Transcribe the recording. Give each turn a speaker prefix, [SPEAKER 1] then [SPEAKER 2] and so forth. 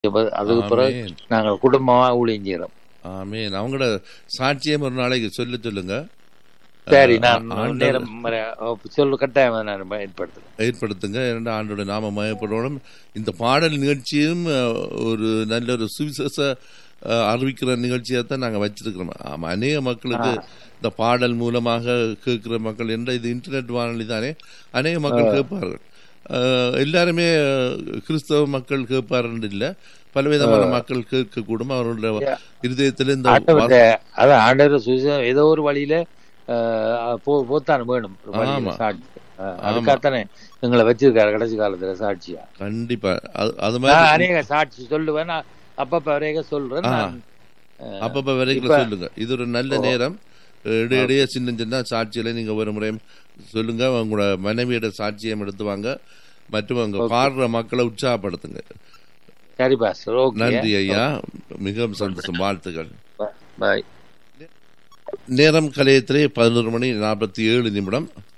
[SPEAKER 1] அதுக்கு பிறகு
[SPEAKER 2] ஆமென்.
[SPEAKER 1] நாங்கள் குடும்பமா ஊழியம் செய்யறோம்
[SPEAKER 2] ஆமேன் அவங்களோட சாட்சியம் ஒரு நாளைக்கு சொல்ல சொல்லுங்க
[SPEAKER 1] சரி
[SPEAKER 2] ஆ-
[SPEAKER 1] நான்
[SPEAKER 2] ஆண்டவர்
[SPEAKER 1] நேரம் வர- சொல்லு கட்டாயம் நான் பயன்படுத்துறேன்
[SPEAKER 2] ஏற்படுத்துங்க இரண்டு ஆண்டோட நாம மயப்படணும் இந்த பாடல் நிகழ்ச்சியும் அஹ், ஒரு நல்ல ஒரு சுவிசேஷ அஹ், அறிவிக்கிற நிகழ்ச்சியாக தான் நாங்கள் வச்சிருக்கிறோம் ஆமா அநேக மக்களுக்கு இந்த பாடல் மூலமாக கேட்கிற மக்கள் என்ற இது இன்டர்நெட் வானொலி தானே அநேக மக்கள் கேட்பார்கள் அஹ், எல்லாருமே அஹ், கிறிஸ்தவ மக்கள் கேட்பார்கள் இல்லை பலவிதமான மக்கள் கேட்கக்கூடும் அவர்களுடைய இருதயத்தில் இந்த
[SPEAKER 1] ஆண்டவர் அதான் ஆண்டவர் சுவிசேஷம் ஏதோ ஒரு வழியில ஆஹ், போ- போத்தான் வேணும் ஒரு வழியில
[SPEAKER 2] ஆமா.
[SPEAKER 1] சாட்சி ஆஹ், அதுக்காகத்தானே எங்களை வச்சிருக்காரு கடைசி காலத்துல சாட்சியா
[SPEAKER 2] கண்டிப்பா அது- அது
[SPEAKER 1] நான்
[SPEAKER 2] மாதிரி
[SPEAKER 1] அநேக சாட்சி சொல்லுவேன் நான் அப்பப்ப வரைக சொல்றேன்
[SPEAKER 2] ஆ.
[SPEAKER 1] நான், ஆஹ்,
[SPEAKER 2] அப்பப்ப வரைக்கும்
[SPEAKER 1] இப்ப-
[SPEAKER 2] சொல்லுங்க இது ஒரு நல்ல நேரம் இடையிடையே சின்ன சின்ன சாட்சிகளை நீங்க ஒரு முறை சொல்லுங்க உங்களோட மனைவியோட சாட்சியம் எடுத்து வாங்க மற்றும் அங்க பாடுற மக்களை உற்சாகப்படுத்துங்க
[SPEAKER 1] சரி பாஸ்டர் ஓகே
[SPEAKER 2] நன்றி ஐயா மிகவும் சந்தோஷம் வாழ்த்துக்கள்
[SPEAKER 1] பாய்
[SPEAKER 2] நேரம் கலையத்திலே பதினோரு மணி நாற்பத்தி ஏழு நிமிடம்